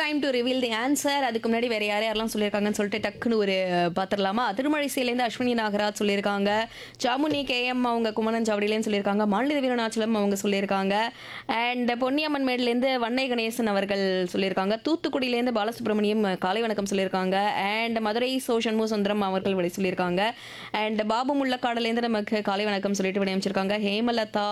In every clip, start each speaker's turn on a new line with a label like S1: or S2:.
S1: time to reveal the answer அதுக்கு முன்னாடி வேற யார் யாரெல்லாம் சொல்லியிருக்காங்கன்னு சொல்லிட்டு டக்குன்னு ஒரு பார்த்துடலாமா திருமழிசையிலேருந்து அஸ்வினி நாகராஜ் சொல்லியிருக்காங்க ஜாமுனி கேஎம் அவங்க குமரன் ஜாவடியிலேருந்து சொல்லியிருக்காங்க மாநில வீரநாச்சலம் அவங்க சொல்லியிருக்காங்க அண்ட் பொன்னியம்மன் மேட்லேருந்து வண்ணை கணேசன் அவர்கள் சொல்லியிருக்காங்க தூத்துக்குடியிலேருந்து பாலசுப்ரமணியம் காலை வணக்கம் சொல்லியிருக்காங்க அண்ட் மதுரை சோ சண்முக சுந்தரம் அவர்கள் வழி சொல்லியிருக்காங்க அண்ட் பாபு முள்ளக்காடலேருந்து நமக்கு காலை வணக்கம் சொல்லிட்டு விடையமைச்சிருக்காங்க ஹேமலதா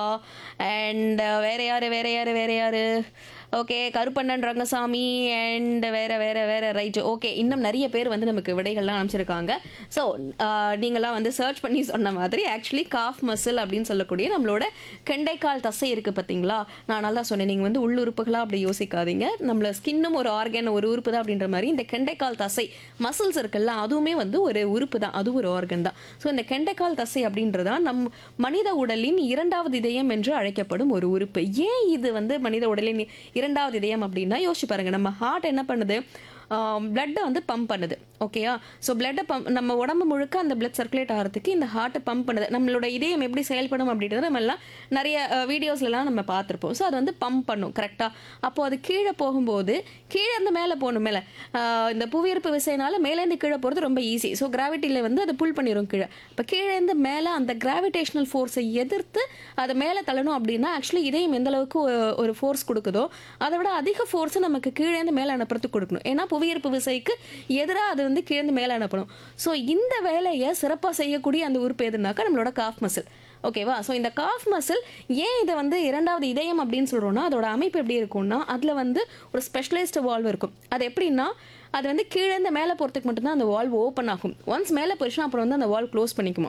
S1: அண்ட் வேற யாரு வேற யாரு வேற யாரு ஓகே கருப்பண்ணன் ரங்கசாமி அண்ட் வேற வேற வேற ரைட் ஓகே இன்னும் நிறைய பேர் வந்து நமக்கு விடைகள்லாம் அனுப்பிச்சிருக்காங்க ஸோ நீங்களாம் வந்து சர்ச் பண்ணி சொன்ன மாதிரி ஆக்சுவலி காஃப் மசில் அப்படின்னு சொல்லக்கூடிய நம்மளோட கெண்டைக்கால் தசை இருக்குது பார்த்தீங்களா நான் நல்லா சொன்னேன் நீங்கள் வந்து உள்ளுறுப்புகளாக அப்படி யோசிக்காதீங்க நம்மள ஸ்கின்னும் ஒரு ஆர்கன் ஒரு உறுப்பு தான் அப்படின்ற மாதிரி இந்த கெண்டைக்கால் தசை மசில்ஸ் இருக்குல்ல அதுவுமே வந்து ஒரு உறுப்பு தான் அது ஒரு ஆர்கன் தான் ஸோ இந்த கெண்டைக்கால் தசை அப்படின்றதா நம் மனித உடலின் இரண்டாவது இதயம் என்று அழைக்கப்படும் ஒரு உறுப்பு ஏன் இது வந்து மனித உடலின் இரண்டாவது இதயம் அப்படின்னா யோசிச்சு பாருங்க நம்ம ஹார்ட் என்ன பண்ணுது பிளட்டை வந்து பம்ப் பண்ணுது ஓகேயா ஸோ பிளட்டை பம்ப் நம்ம உடம்பு முழுக்க அந்த பிளட் சர்க்குலேட் ஆகிறதுக்கு இந்த ஹார்ட்டை பம்ப் பண்ணுது நம்மளோட இதயம் எப்படி செயல்படும் அப்படின்றத நம்ம எல்லாம் நிறைய வீடியோஸ்லாம் நம்ம பார்த்துருப்போம் ஸோ அது வந்து பம்ப் பண்ணும் கரெக்டாக அப்போது அது கீழே போகும்போது கீழே இருந்து மேலே போகணும் மேலே இந்த புவியீர்ப்பு விசைனால மேலேருந்து கீழே போகிறது ரொம்ப ஈஸி ஸோ கிராவிட்டியில் வந்து அதை புல் பண்ணிடும் கீழே இப்போ கீழேருந்து மேலே அந்த கிராவிடேஷனல் ஃபோர்ஸை எதிர்த்து அதை மேலே தள்ளணும் அப்படின்னா ஆக்சுவலி இதயம் எந்த அளவுக்கு ஒ- ஒரு ஃபோர்ஸ் கொடுக்குதோ அதை விட அதிக ஃபோர்ஸை நமக்கு கீழேருந்து மேலே அனுப்புறதுக்கு கொடுக்கணும் ஏன்னா புவியீர்ப்பு விசைக்கு எதிராக அது வந்து கீழேருந்து மேலே அனுப்பணும் ஸோ இந்த வேலையை சிறப்பாக செய்யக்கூடிய அந்த உறுப்பு எதுனாக்கா நம்மளோட காஃப் மசில் ஓகேவா ஸோ இந்த காஃப் மசில் ஏன் இதை வந்து இரண்டாவது இதயம் அப்படின்னு சொல்கிறோம்னா அதோட அமைப்பு எப்படி இருக்கும்னா அதில் வந்து ஒரு ஸ்பெஷலைஸ்டு வால்வ் இருக்கும் அது எப்படின்னா அது வந்து கீழேருந்து மேலே போகிறதுக்கு மட்டும்தான் அந்த வால்வ் ஓப்பன் ஆகும் ஒன்ஸ் மேலே போயிடுச்சுன்னா அப்புறம் வந்து அந்த வால்வ் க்ளோஸ் பண்ணிக்குமா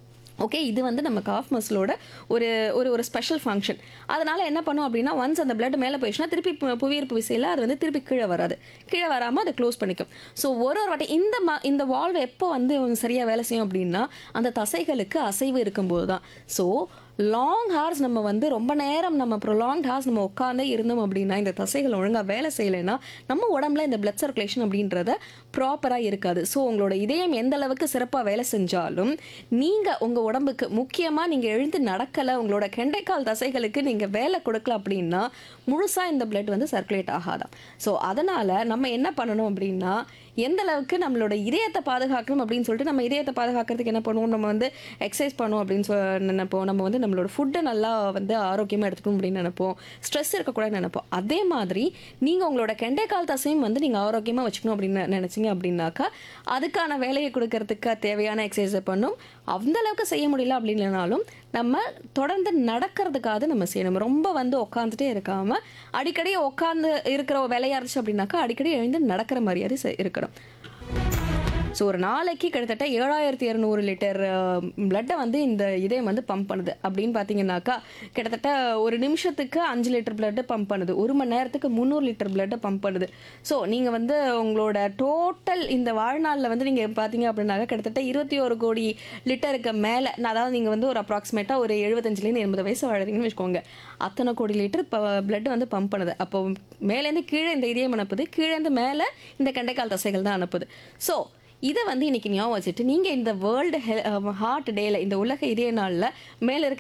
S1: ஓகே இது வந்து நம்ம காஃப் மசிலோட ஒரு ஒரு ஒரு ஸ்பெஷல் ஃபங்க்ஷன் அதனால் என்ன பண்ணும் அப்படின்னா ஒன்ஸ் அந்த blood மேலே போயிடுச்சுன்னா திருப்பி பு- புவியீர்ப்பு விசையில் அது வந்து திருப்பி கீழே வராது கீழே வராமல் அதை க்ளோஸ் பண்ணிக்கும் ஸோ ஒரு ஒரு வாட்டி இந்த ம இந்த வால்வ் எப்போ வந்து சரியாக வேலை செய்யும் அப்படின்னா அந்த தசைகளுக்கு அசைவு இருக்கும்போது தான் ஸோ லாங் ஹார்ஸ் நம்ம வந்து ரொம்ப நேரம் நம்ம ப்ரொலாங் ஹார்ஸ் நம்ம உட்காந்தே இருந்தோம் அப்படின்னா இந்த தசைகள் ஒழுங்காக வேலை செய்யலைன்னா நம்ம உடம்புல இந்த blood சர்க்குலேஷன் அப்படின்றத ப்ராப்பராக இருக்காது ஸோ உங்களோட இதயம் எந்த அளவுக்கு சிறப்பாக வேலை செஞ்சாலும் நீங்கள் உங்கள் உடம்புக்கு முக்கியமாக நீங்கள் எழுந்து நடக்கலை உங்களோட கெண்டைக்கால் தசைகளுக்கு நீங்கள் வேலை கொடுக்கல அப்படின்னா முழுசாக இந்த blood வந்து சர்க்குலேட் ஆகாதாம் ஸோ அதனால் நம்ம என்ன பண்ணணும் அப்படின்னா எந்த அளவுக்கு நம்மளோட இதயத்தை பாதுகாக்கணும் அப்படின்னு சொல்லிட்டு நம்ம இதயத்தை பாதுகாக்கிறதுக்கு என்ன பண்ணுவோம் நம்ம வந்து எக்ஸசைஸ் பண்ணுவோம் அப்படின்னு சொல் நினைப்போம் நம்ம வந்து நம்மளோட ஃபுட்டை நல்லா வந்து ஆரோக்கியமாக எடுத்துக்கணும் அப்படின்னு நினைப்போம் ஸ்ட்ரெஸ் இருக்கக்கூடாதுன்னு நினைப்போம் அதே மாதிரி நீங்கள் உங்களோட கெண்டைக்கால் தசையும் வந்து நீங்கள் ஆரோக்கியமாக வச்சுக்கணும் அப்படின்னு நினச்சிங்க அப்படின்னாக்கா அதுக்கான வேலையை கொடுக்கறதுக்கு தேவையான எக்ஸசைஸை பண்ணும் அந்த அளவுக்கு செய்ய முடியல அப்படின்னாலும் நம்ம தொடர்ந்து நடக்கிறதுக்காக நம்ம செய்யணும் ரொம்ப வந்து உட்காந்துட்டே இருக்காம அடிக்கடி உட்காந்து இருக்கிற வேலையா இருந்துச்சு அப்படின்னாக்கா அடிக்கடி எழுந்து நடக்கிற மாதிரியாவது செ- இருக்கணும் ஸோ ஒரு நாளைக்கு கிட்டத்தட்ட ஏழாயிரத்தி இரநூறு லிட்டர் பிளட்டை வந்து இந்த இதயம் வந்து பம்ப் பண்ணுது அப்படின்னு பார்த்தீங்கன்னாக்கா கிட்டத்தட்ட ஒரு நிமிஷத்துக்கு அஞ்சு லிட்டர் பிளட்டு பம்ப் பண்ணுது ஒரு மணி நேரத்துக்கு முந்நூறு லிட்டர் பிளட்டை பம்ப் பண்ணுது ஸோ நீங்கள் வந்து உங்களோட டோட்டல் இந்த வாழ்நாளில் வந்து நீங்கள் பார்த்தீங்க அப்படின்னாக்கா கிட்டத்தட்ட இருபத்தி ஒரு கோடி லிட்டருக்கு மேலே அதாவது நீங்கள் வந்து ஒரு அப்ராக்சிமேட்டாக ஒரு எழுபத்தஞ்சிலேருந்து எண்பது வயசு வாழறீங்கன்னு வச்சுக்கோங்க அத்தனை கோடி லிட்டர் இப்போ பிளட் வந்து பம்ப் பண்ணுது அப்போ மேலேருந்து கீழே இந்த இதயம் அனுப்புது கீழேருந்து மேலே இந்த கண்டைக்கால் தசைகள் தான் அனுப்புது ஸோ இதை வந்து இன்னைக்கு ஞாபகம் வச்சுட்டு நீங்கள் இந்த வேர்ல்டு ஹார்ட் டேல இந்த உலக இதய நாளில் மேலே இருக்க